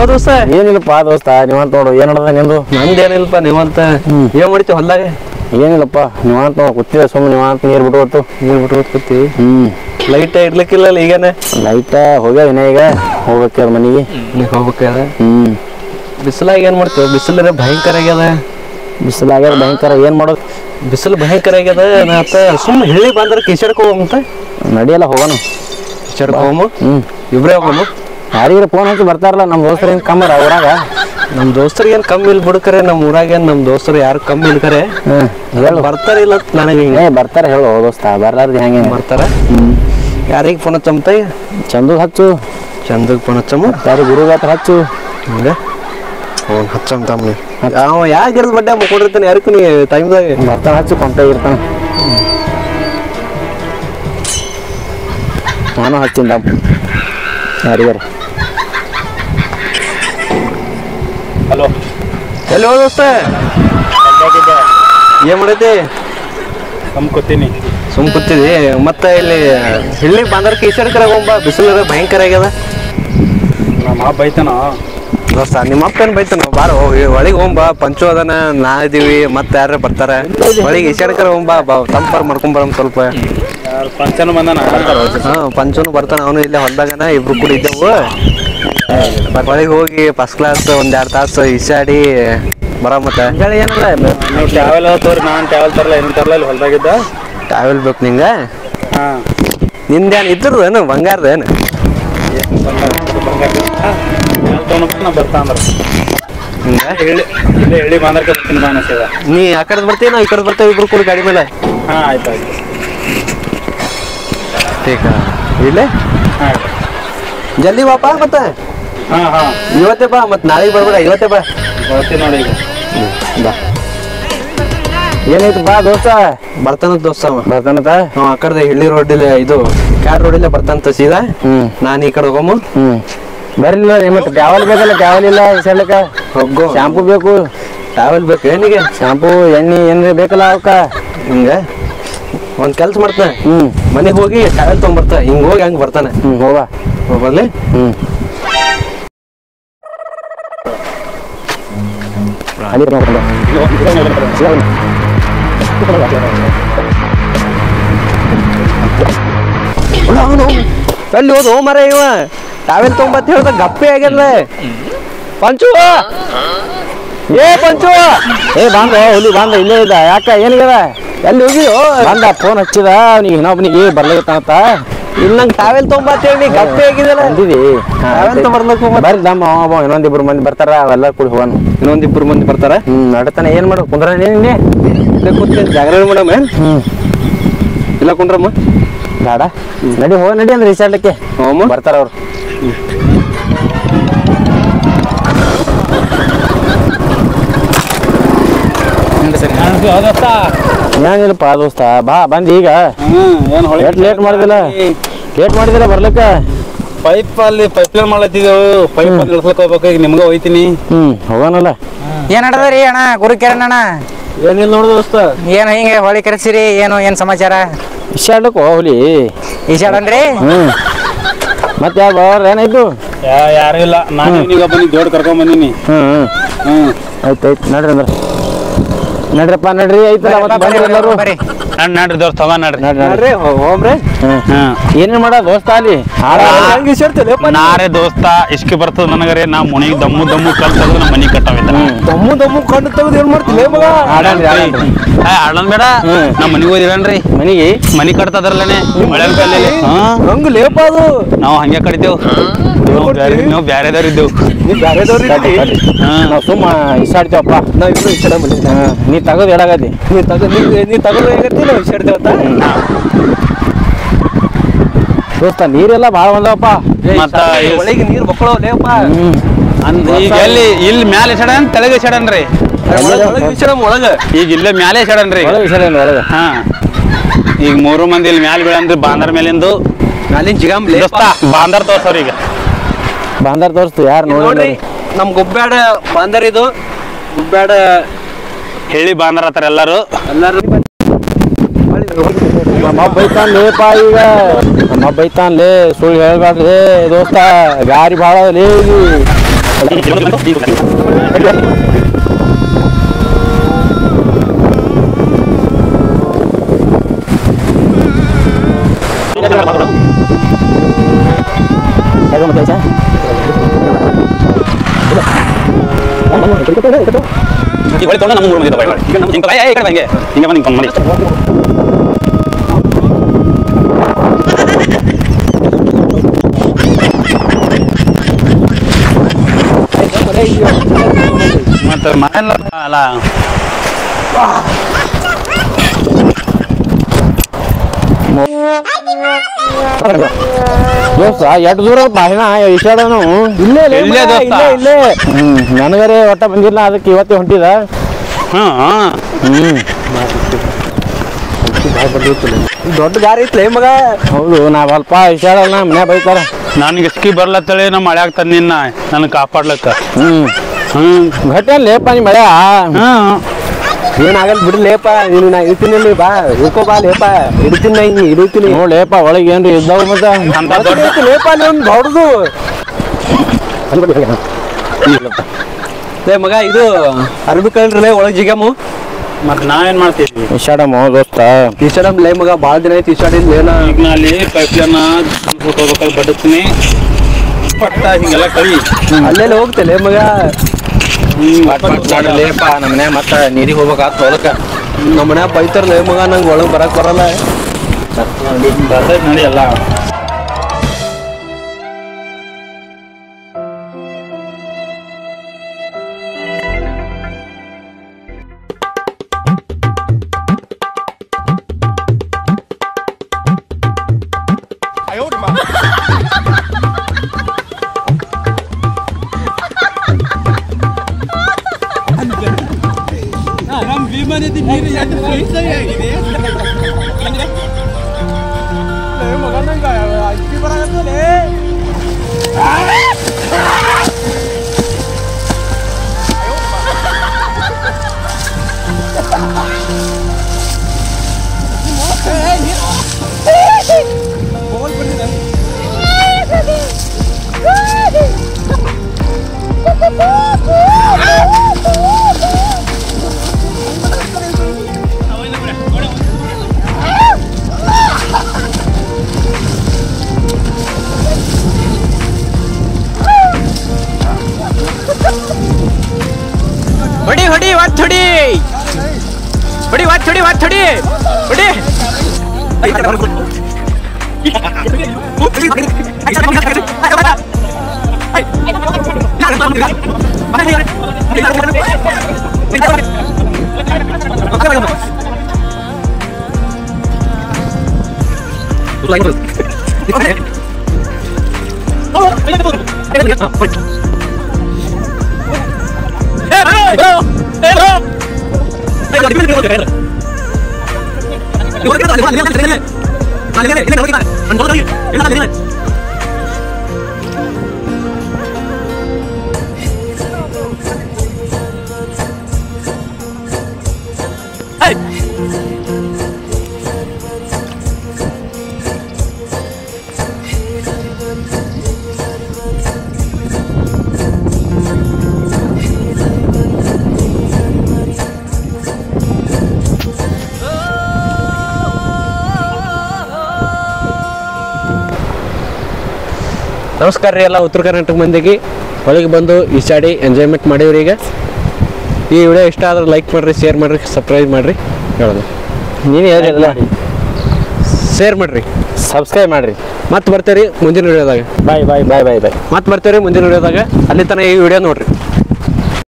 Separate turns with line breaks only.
ಯಾವ ದೋಸ್ತ
ಏನಿಲ್ಲಪ್ಪ ದೋಸ್ತ ನೀವಂತ ನೋಡು ಏನ್ ನಡ್ದ ನಿಂದು
ನಂದೇನಿಲ್ಲಪ್ಪ ನೀವಂತ
ಹ್ಮ್.
ಏನ್ ಮಾಡ್ತೀವಿ ಹೊಲ್ದಾಗ
ಏನಿಲ್ಲಪ್ಪ ನೀವಂತ ನೋಡು ಕೂತಿದೆ ಸುಮ್ಮನೆ ನೀವಂತ ನೀರ್ ಬಿಟ್ಟು ಹೊತ್ತು
ನೀರ್ ಬಿಟ್ಟು ಕೂತೀವಿ
ಹ್ಮ್
ಲೈಟ್ ಇಡ್ಲಿಕ್ಕಿಲ್ಲ ಈಗೇನೆ
ಲೈಟ ಹೋಗ್ಯಾವ ಇನ್ನ ಈಗ ಹೋಗ್ಬೇಕ ಮನೆಗೆ
ನೀ ಹೋಗ್ಬೇಕಾದ
ಹ್ಮ್
ಬಿಸಿಲಾಗ ಏನ್ ಮಾಡ್ತೀವಿ ಬಿಸಿಲರೆ ಭಯಂಕರ ಆಗ್ಯದ
ಬಿಸಿಲಾಗ್ಯದ ಭಯಂಕರ ಏನ್ ಮಾಡೋದು
ಬಿಸಿಲು ಭಯಂಕರ ಆಗ್ಯದ ನಾತ ಸುಮ್ಮನೆ ಹೇಳಿ ಬಂದ್ರೆ ಕಿಶಡ್ಕೋಮಂತ
ನಡಿಯಲ್ಲ ಹೋಗೋಣ
ಕಿಶಡ್ಕೋಮು
ಹ್ಮ್
ಇಬ್ರೇ ಹೋಗಮ್ಮ
ಯಾರಿಗಾರ ಫೋನ್ ಹಚ್ಚಿ ಬರ್ತಾರಲ್ಲ ನಮ್ಮ ದೋಸ್ತರು ಏನ್ ಕಮ್ಮರ ಊರಾಗ
ನಮ್ ದೋಸ್ತರಿಗೆ ಏನ್ ಕಮ್ಮಿ ಇಲ್ ಬಿಡ್ಕರೆ ನಮ್ ಊರಾಗ ಏನ್ ನಮ್ ದೋಸ್ತರು ಯಾರು ಕಮ್ಮಿ ಇಲ್ಕರೆ
ಹ್ಮ್ ಹೇಳು
ಬರ್ತಾರ ಇಲ್ಲ ಅಂತ ನನಗೆ ಹಿಂಗ
ಏ ಬರ್ತಾರೆ ಹೇಳು ದೋಸ್ತ ಬರ್ಲಾರ್ದು ಹೆಂಗೆ
ಬರ್ತಾರ
ಹ್ಮ್
ಯಾರಿಗೆ ಫೋನ್ ಹಚ್ಚಂತ
ಚಂದು ಹಚ್ಚು
ಚಂದಗ್ ಫೋನ್ ಹಚ್ಚಮ್ಮ
ಯಾರು ಗುರುಗ ಹತ್ರ ಹಚ್ಚು
ಹಿಂಗ ಫೋನ್ ಹಚ್ಚಂತ ಅವ ಯಾಕೆ ಬಡ್ಡೆ ಮುಕ್ಕೊಂಡಿರ್ತಾನೆ ಯಾರಿಗೂ ನೀ ಟೈಮ್ದಾಗ
ಬರ್ತಾನೆ ಹಚ್ಚು ಕೊಂಟ ಇರ್ತಾನೆ ನಾನು ಹಚ್ಚಿಂದ ಯಾರಿಗಾರ
ಹಲೋ
ಎಲ್ಲಿ ಹೋದ ಏನ್ ಮಾಡೈತಿ
ನಮ್ ಕೂತೀನಿ
ಸುಮ್ ಕೂತಿದಿ ಮತ್ತೆ ಇಲ್ಲಿ ಹಿಳ್ಳಿಗೆ ಬಂದ್ರ ಕಿಶಡ್ ಕಡೆ ಹೋಗ್ಬ ಬಿಸಿಲು ಭಯಂಕರ ಆಗ್ಯದ
ನಮ್ಮ ಅಪ್ಪ ಬೈತಾನ
ದೋಸ್ತ ನಿಮ್ಮ ಅಪ್ಪ ಏನ್ ಬೈತಾನ ಬಾರ ಒಳಗೆ ಹೋಗ್ಬ ಪಂಚು ಅದನ ನಾ ಇದೀವಿ ಮತ್ತೆ ಯಾರ ಬರ್ತಾರ ಒಳಗೆ ಈಶಾಡ್ ಕಡೆ ಹೋಗ್ಬಾ ಬಾ ತಂಪಾರ್ ಮಾಡ್ಕೊಂಡ್ ಬರಮ್ ಸ್ವಲ್ಪ
ಯಾರ್ ಫಂಕ್ಷನ್ ಬಂದಾನ
ಹಾ ಪಂಚುನು ಬರ್ತಾನ ಅವನು ಇಲ್ಲೇ ಹೊಲ್ದಾಗನ ಇಬ್ರು ಕೂಡ ಇದ್ದೆವು ಒಳಗೆ ಹೋಗಿ ಫಸ್ಟ್ ಕ್ಲಾಸ್ ಒಂದ್ ಎರಡ್ ತಾಸು ಈಶಾಡಿ ಬರ ಮತ್ತೆ ಏನಲ್ಲ
ನೀವು ಟ್ರಾವೆಲ್ ತೋರಿ ನಾನು ಟ್ರಾವೆಲ್ ತರಲ್ಲ ಏನು ತರಲ್ಲ ಇಲ್ಲಿ ಹೊಲ್ದಾಗಿದ್ದ
ಟ್ರಾವೆಲ್ ಬೇಕು ನಿಂಗ
ಹಾ
ನಿಂದೇನು ಇದ್ರದೇನು ಬಂಗಾರದೇನು
ಟ್ರಾವೆಲ್ ತಗೊಂಡ್ ನಾ ಬರ್ತಾ ಅಂದ್ರ
ಹಿಂಗ
ಹೇಳಿ ಇಲ್ಲೇ ಹೇಳಿ ಬಂದರ್ಕ ಬರ್ತೀನಿ ಬಾ ಅನಿಸ್ಯದ
ನೀ ಆ ಕಡೆ ಬರ್ತೀವಿ ನಾವು ಈ ಕಡೆ ಬರ್ತೇವೆ ಇಬ್ರು ಕೂಡ ಗಾಡಿ ಮೇಲೆ
ಹಾ ಆಯ್ತು ಆಯ್ತು
ಟೀಕ ಇಲ್ಲೇ
ಹಾ
ಜಲ್ದಿ ಬಾಪಾ ಮತ್ತೆ
ಹಾ ಹಾ
ಇವತ್ತೇ ಬಾ ಮತ್ತೆ ನಾಳೆಗೆ ಬರ್ಬೇಡ ಇವತ್ತೇ ಬಾ
ಬರ್ತೀನಿ ನೋಡಿ ಈಗ
ಬಾ
ಏನೈತಿ ಬಾ ದೋಸ್ತ
ಬರ್ತಾನ ದೋಸ್ತ ಅವ
ಬರ್ತಾನತ
ಅವ ಆ ಕಡೆ ಹಿಳ್ಳಿ ರೋಡಿಲ್ಲ ಇದು ಕ್ಯಾರ್ ರೋಡಿಲ್ಲ ಬರ್ತಾನಂತ ಸೀದಾ
ಹ್ಮ್
ನಾನು ಈ ಕಡೆ ಹೋಗಮ್ಮ
ಹ್ಮ್ ಬರಲಿಲ್ಲ ಮತ್ತೆ ಟ್ಯಾವಲ್ ಬೇಕಲ್ಲ ಟ್ಯಾವಲ್ ಇಲ್ಲ ಸೆಲ್ಲಕ
ಹೋಗೋ
ಶಾಂಪೂ ಬೇಕು
ಟ್ರಾವೆಲ್ ಬೇಕು ಏನಿಗೆ
ಶಾಂಪೂ ಎಣ್ಣೆ ಏನ್ರಿ ಬೇಕಲ್ಲ ಅವಕ್ಕ
ಹಿಂಗ ಒಂದ್ ಕೆಲ್ಸ ಮಾಡ್ತಾನೆ
ಹ್ಮ್
ಮನೆಗೆ ಹೋಗಿ ಟ್ರಾವೆಲ್ ತೊಗೊಂಬರ್ತಾನೆ ಹಿಂಗ್ ಹೋಗಿ ಹಂಗ್ ಬರ್ತಾನೆ
ಹ್ಮ್ ಹೋಗ
ಬರ್ಲಿ
ಹ್ಮ್ ಅಲ್ಲಿ ನೋಡ್ಕೊಂಡ
ಅವನು ಎಲ್ಲಿ ಹೋದ ಮರ ಇವ ಟ್ರಾವೆಲ್ ತೊಗೊಂಬತ್ ಹೇಳ್ದ ಗಪ್ಪೆ ಆಗ್ಯದ ಪಂಚು ಏ ಪಂಚು
ಏ ಬಾಂಧ ಹುಲಿ ಬಾಂಧ ಇಲ್ಲೇ ಇದ್ದ ಯಾಕ ಏನಿಗದ
ಎಲ್ಲಿ ಹೋಗಿಯೋ
ಬಂದ ಫೋನ್ ಹಚ್ಚಿದ ಅವ್ನಿಗೆ ಇನ್ನೊಬ್ನಿಗೆ ಬರ್ಲಿಕತ್ತಾನಂತ
ಇಲ್ಲಿ ನಂಗೆ ಟ್ರಾವೆಲ್ ತೊಗೊಂಬತ್ ಹೇಳಿ ಗಪ್ಪೆ ಆಗಿದಲ್ಲ
ಬಂದಿದಿ
ಟ್ರಾವೆಲ್ ತೊಗೊಂಬರ್ಬೇಕು
ಬರ್ರಿ ನಮ್ಮ ಅವ ಇನ್ನೊಂದಿಬ್ರು ಮಂದಿ ಬರ್ತಾರ ಅವೆಲ್ಲ ಕೂಡಿ ಹೋಗೋಣ
ಇನ್ನೊಂದಿಬ್ರು ಮಂದಿ ಬರ್ತಾರ
ಹ್ಮ್ ನಡತಾನೆ ಏನ್ ಮಾಡು ಕುಂದ್ರ ನೀನ್
ಇಲ್ಲೇ ಕೂತ್ಕೊಂಡು ಜಾಗರಣೆ ಮಾಡಮ್ಮ
ಹ್ಮ್
ಇಲ್ಲ ಕುಂಡ್ರಮ್ಮ
ಬೇಡ ನಡಿ ಹೋಗ ನಡಿ ಅಂದ್ರೆ ರಿಸಾರ್ಟಕ್ಕೆ
ಹೋಗಮ್ಮ
ಬರ್ತಾರ ಅವ್ರು
ಹೌದತ್ತ
ಏನಿಲ್ಲಪ್ಪ ದೋಸ್ತ ಬಾ ಬಂದ್ ಈಗ
ಹ್ಮ್ ಏನು ಹೊಳೆ
ಲೇಟ್ ಲೇಟ್ ಮಾಡಿದಿಲ್ಲ ಲೇಟ್ ಮಾಡಿದಿಲ್ಲ ಬರ್ಲಿಕ್ಕ
ಪೈಪ್ ಅಲ್ಲಿ ಪೈಪ್ ಲೈನ್ ಮಾಡ್ಲತ್ತಿದ್ದೆವು ಪೈಪ್ ಅಲ್ಲಿ ಇಳ್ಸ್ಲಕ್ ಹೋಗ್ಬೇಕು ಈಗ ನಿಮ್ಗೆ ಹೋಯ್ತೀನಿ
ಹ್ಮ್ ಹೋಗೋಣಲ್ಲ
ಏನ್ ನಡದರಿ ಅಣ್ಣ ಗುರುಕಿರಣ್ ಅಣ್ಣ
ಏನಿಲ್ಲ ನೋಡು ದೋಸ್ತ
ಏನ್ ಹಿಂಗೆ ಹೊಳಿ ಕರೆಸಿರಿ ಏನು ಏನ್ ಸಮಾಚಾರ
ಇಷ್ಟಾಡ್ಲಕ್ಕ ಹೋಗ್ಲಿ
ಈಶಾಡನ್ರಿ
ಹ್ಮ್ ಮತ್ತೆ ಯಾವ ಅವ್ರ ಏನಾಯ್ತು
ಯಾ ಯಾರು ಇಲ್ಲ ನಾನು ಇವನಿಗೆ ಒಬ್ಬನಿಗೆ ಜೋಡ್ ಕರ್ಕೊಂಡ್ ಬಂದೀನಿ
ಹ್ಮ್ ಹ್ಮ್
ಹ್ಮ್
ಆಯ್ತು ಆಯ್ತು ನಡ್ರಿ ಅಂದ್ರೆ ನಡ್ರಪ್ಪ ನಡ್ರಿ ಐತಲ್ಲ ಮತ್ತೆ ಬಂದ್ರಿ ಎಲ್ಲರೂ
ಬರ್ರಿ
ನಡ್ ನಡ್ರಿ ದೋಸ್ತ ತಗೊಂಡ್ ನಡ್ರಿ
ನಡ್ರಿ ನಡ್ರಿ
ನೋಡ್ರಿ ಹೋಮ್ರಿ
ಹ್ಮ್
ಹ್ಮ್
ಏನೇನ್ ಮಾಡ ದೋಸ್ತ ಅಲ್ಲಿ
ಹೆಂಗ್ ಇಷ್ಟಾಡ್ತಿಲ್ಲ
ನಾರೇ ದೋಸ್ತ ಇಷ್ಕಿ ಬರ್ತದ ನನಗರೆ ನಾ ಮುನಿಗ್ ದಮ್ಮು ದಮ್ಮು ಕಲ್ ತೆಗೆದು ನಮ್ಮ ಮನಿ ಕಟ್ಟಾವಿದ್ದ
ದಮ್ಮು ದಮ್ಮು ಕಣ್ಣು ತೆಗೆದು ಏನ್ ಮಾಡ್ತಿಲ್ಲ ಮಗ
ಆಡನ್ರಿ ಆಡನ್ರಿ
ಆಡನ್ ಬೇಡ ನಮ್ಮ ಮನಿಗೆ ಹೋದಿರನ್ರಿ
ಮನಿಗೆ
ಮನಿ ಕಟ್ತದ್ರಲ್ಲನೆ ಮಳೆ ಕಲ್ಲಿ ಹಾ
ಹಂಗ ಲೇಪ ಅದು
ನಾವು ಹಂಗೆ ಕಡಿತೇವ್ ನಾವು ಬ್ಯಾರೆ ನಾವು ಬ್ಯಾರೆದವ್ರು ಇದ್ದೇವು
ನೀ ಬ್ಯಾರೆದವ್ರು
ತಡ್ರಿ,
ಇದ್ದಿ.
ತಡ್ರಿ.
ಹಾ
ನಾವ್ ಸುಮ್ಮ ಇಷ್ಟಾಡ್ತೇವಪ್ಪ
ನಾವ್ ಇಬ್ರು ಇಷ್ಟ ಮನೆ
ನೀ ತಗದ್ ಎಡಗದಿ
ನೀ ತಗ ನೀ ನೀ ತಗೊಂಡು ಹೇಗತ್ತಿ ನಾವು ಇಷ್ಟ
ದೋಸ್ತ ನೀರೆಲ್ಲ ಭಾಳ ಬಂದವಪ್ಪ
ಮತ್ತ ಈ-
ಒಳಗೆ ನೀರು ಮಕ್ಕಳು ಲೇಪ
ಹ್ಮ್
ಅಂದ್ ಈಗ ಎಲ್ಲಿ ಇಲ್ಲಿ ಮ್ಯಾಲೆ ಸಡನ್ ತೆಳಗೆ ಸಡನ್ರಿ
ಒಳಗೆ ವಿಷಯ ಒಳಗ
ಈಗ ಇಲ್ಲೇ ಮ್ಯಾಲೆ ಸಡನ್ರಿ
ಒಳಗೆ ವಿಷಯ ಏನು ಒಳಗೆ
ಹಾ ಈಗ ಮೂರು ಮಂದಿ ಇಲ್ಲಿ ಮ್ಯಾಲೆ ಬೀಳನ್ರಿ ಬಾಂದರ್ ಮೇಲಿಂದು
ಮ್ಯಾಲಿನ ಜಿಗಾಮ್ ಲೇಪ
ದೋಸ್ತ ಬಾಂದರ್ ತೋರ್ಸವ್ರ ಈಗ
ಬಾಂದಾರ್ ತೋರಿಸ್ತು ಯಾರು
ನೋಡ್ರಿ
ನೋಡ್ರಿ
ನಮ್ ಗುಬ್ಬ್ಯಾಡ ಬಂದರ್ ಇದು ಗುಬ್ಬ್ಯಾಡ
ಹೇಳಿ ಬಾಂದರ್ ಹತ್ತಾರ ಎಲ್ಲಾರು
ಎಲ್ಲಾರು
ನಮ್ಮ ಬೈತಾನ್ ಲೇಪ ಈಗ ನಮ್ಮ ಬೈತಾನ್ ಲೇ ಸುಳ್ಳು ಹೇಳ್ಬೇಡ್ರಿ ದೋಸ್ತ ಗಾರಿ ಭಾಳ ಲೇ ಇಲ್ಲಿ
ಈ ಹೊಳಿ ತೊಗೊಂಡು ನಮ್ಮ ಊರು ಬಂದಿದ್ದ ಬಾಯ್ ಈಗ ನಮ್ಮ ಹಿಂಗೆ ಬಾಯ್ ಈ ಕಡೆ ಬಾ ಹಿಂಗೆ ಹಿಂಗೆ ಬಂದು ಹಿಂಗೆ ಮಾಡಿ ಮತ್ತೆ ಮನೆಯಲ್ಲ ಅಲ್ಲ
ದೋಸ್ತ ಎಷ್ಟು ದೂರ ಬಾಹಿನ ಈಶಾಡನು ಇಲ್ಲೇ ಲೇ
ಇಲ್ಲೇ
ಮಗ,
ದೋಸ್ತ.
ಇಲ್ಲೇ ಇಲ್ಲೇ ಹ್ಮ್ ನನಗರೆ ಒಟ್ಟ ಬಂದಿಲ್ಲ ಅದಕ್ಕೆ ಇವತ್ತೇ ಹೊಂಟಿದ
ಹಾಂ ಹಾಂ
ಹ್ಮ್
ದೊಡ್ಡ ಗಾರಿ ಐತ್ಲೇ ಮಗ
ಹೌದು ನಾವ್ ಅಲ್ಪ ಈಶಾಡಲ್ಲ ಮನೆ ಬೈತಾರ
ನನಗೆ ಇಸ್ಕಿ ಬರ್ಲತ್ತಳಿ ನಮ್ಮ ಮಳೆ ಆಗ್ತದ ನಿನ್ನ ನನಗೆ ಕಾಪಾಡ್ಲಕ್ಕ
ಹ್ಮ್
ಹ್ಮ್
ಘಟನೆ ಲೇಪ ನೀ ಮಳೆ
ಹಾಂ
ಏನಾಗಲ್ಲ ಬಿಡು ಲೇಪ ನೀನು ನಾ ಇಡ್ತೀನಿ ಇಲ್ಲಿ ಬಾ ಇಳ್ಕೋ ಬಾ ಲೇಪ ಇಡ್ತೀನಿ ನಾ ಹಿಂಗೆ ಹಿಡಿತೀನಿ
ನೋಡ್ಲೇಪ ಒಳಗೆ ಏನ್ರಿ ಇದ್ದಾವ ಮತ್ತ
ಅಂತ ದೊಡ್ಡ
ಲೇಪ ನಿಮ್ ದೊಡ್ಡದು ಲೇ ಮಗ ಇದು ಅರ್ಬಿ ಕಳ್ರಲೇ ಒಳಗೆ ಜಿಗಮು
ಮತ್ತೆ ನಾವೇನ್ ಮಾಡ್ತೀವಿ
ಈಶಾಡಮ್ಮ ದೋಸ್ತ
ಟಿಶರ್ಟ್ ಲೇ ಮಗ ಭಾಳ ದಿನ ಐತಿ ಟಿಶರ್ಟ್ ಇಲ್ಲ ಏನ
ಈಗ ನಾ ಅಲ್ಲಿ ಪೈಪ್ಲೈನ್ ಹೋಗ್ಬೇಕಾದ್ರೆ ಬಡಕ್ತೀನಿ ಪಟ್ಟ ಹಿಂಗೆಲ್ಲ ಕಳಿ
ಅಲ್ಲೆಲ್ಲ ಹೋಗ್ತೇಲೆ ಮಗ
ಲೇಪ ನಮ್ಮ ಮನೆ ಮತ್ತ ನೀರಿಗೆ ಹೋಗ್ಬೇಕಾತ್ ಅದಕ್ಕ
ನಮ್ಮ ಮನ್ಯಾಗ ಬೈತಾರ ಲೇ ಮಗ ನಂಗೆ ಒಳಗೆ ಬರಕ್ ಬರಲ್ಲ
ಬರ್ತೈತೆ ನಡಿ ಎಲ್ಲ
ಹೊಡಿ ಹೊಡಿ ಒತ್ ಹೊಡಿ ಹೊಡಿ ಒತ್ ಹೊಡಿ ಒತ್ ಹೊಡಿ ಹೊಡಿ
ನಮಸ್ಕಾರ ರೀ ಎಲ್ಲ ಉತ್ತರ ಕರ್ನಾಟಕ ಮಂದಿಗೆ ಹೊರಗೆ ಬಂದು ಈಸಾಡಿ ಎಂಜಾಯ್ಮೆಂಟ್ ಮಾಡೀವ್ರಿ ಈಗ ಈ ವಿಡಿಯೋ ಇಷ್ಟ ಆದ್ರೆ ಲೈಕ್ ಮಾಡಿರಿ ಶೇರ್ ಮಾಡಿರಿ ಸಬ್ಸ್ಕ್ರೈಬ್ ಮಾಡಿರಿ ಹೇಳೋದು
ನೀನು ಹೇಳಿಲ್ಲ
ಶೇರ್ ಮಾಡಿರಿ
ಸಬ್ಸ್ಕ್ರೈಬ್ ಮಾಡ್ರಿ
ಮತ್ತೆ ಬರ್ತೀರಿ ಮುಂದಿನ ವಿಡಿಯೋದಾಗ
ಬಾಯ್ ಬಾಯ್ ಬಾಯ್ ಬಾಯ್ ಬಾಯ್
ಮತ್ತೆ ಬರ್ತೀರಿ ಮುಂದಿನ ವಿಡಿಯೋದಾಗ ಅಲ್ಲಿ ತನಕ ಈ ವಿಡಿಯೋ ನೋಡ್ರಿ